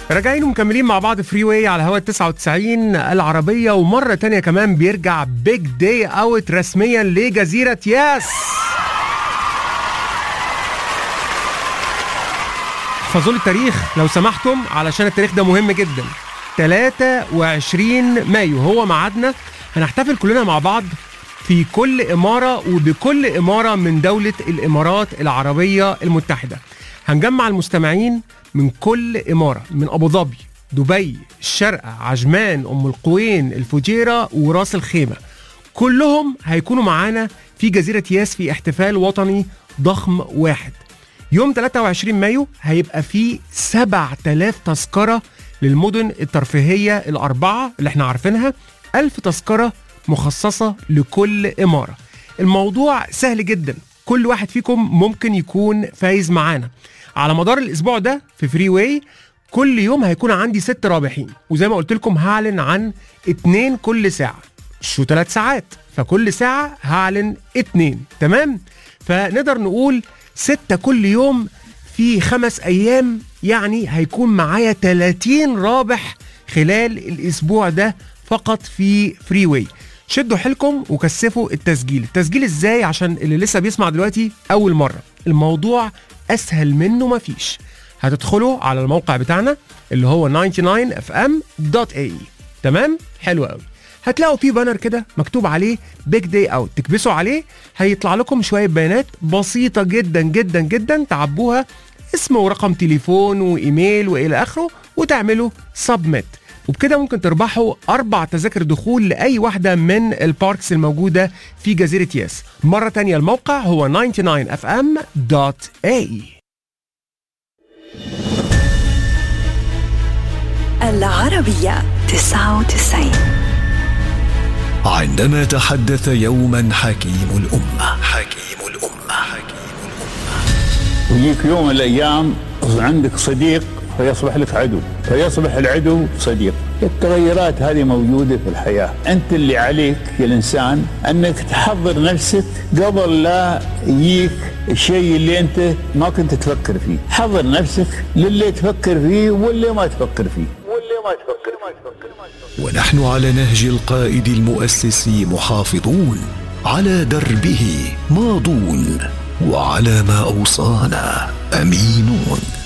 راجعين ومكملين مع بعض فري واي على هوا 99 العربية ومرة تانية كمان بيرجع بيج داي اوت رسميا لجزيرة ياس احفظوا لي التاريخ لو سمحتم علشان التاريخ ده مهم جدا 23 مايو هو ميعادنا هنحتفل كلنا مع بعض في كل إمارة وبكل إمارة من دولة الإمارات العربية المتحدة هنجمع المستمعين من كل إمارة من أبو ظبي دبي الشارقة عجمان أم القوين الفجيرة وراس الخيمة كلهم هيكونوا معانا في جزيرة ياس في احتفال وطني ضخم واحد يوم 23 مايو هيبقى فيه 7000 تذكرة للمدن الترفيهية الأربعة اللي احنا عارفينها 1000 تذكرة مخصصة لكل إمارة الموضوع سهل جدا كل واحد فيكم ممكن يكون فايز معانا على مدار الأسبوع ده في فري واي كل يوم هيكون عندي ست رابحين وزي ما قلت لكم هعلن عن اتنين كل ساعة شو ثلاث ساعات فكل ساعة هعلن اتنين تمام فنقدر نقول ستة كل يوم في خمس أيام يعني هيكون معايا 30 رابح خلال الأسبوع ده فقط في فري واي شدوا حيلكم وكثفوا التسجيل التسجيل ازاي عشان اللي لسه بيسمع دلوقتي اول مره الموضوع اسهل منه مفيش هتدخلوا على الموقع بتاعنا اللي هو 99fm.ae تمام حلو قوي هتلاقوا فيه بانر كده مكتوب عليه بيج داي اوت تكبسوا عليه هيطلع لكم شويه بيانات بسيطه جدا جدا جدا تعبوها اسم ورقم تليفون وايميل والى اخره وتعملوا سبميت وبكده ممكن تربحوا أربع تذاكر دخول لأي واحدة من الباركس الموجودة في جزيرة ياس مرة تانية الموقع هو 99fm.ae العربية 99 عندما تحدث يوما حكيم الأمة حكيم الأمة حكيم ويجيك يوم من الايام عندك صديق فيصبح لك عدو فيصبح العدو صديق التغيرات هذه موجودة في الحياة أنت اللي عليك يا الإنسان أنك تحضر نفسك قبل لا يجيك الشيء اللي أنت ما كنت تفكر فيه حضر نفسك للي تفكر فيه واللي ما تفكر فيه واللي ما تفكر ما تفكر ما تفكر ونحن على نهج القائد المؤسس محافظون على دربه ماضون وعلى ما أوصانا أمينون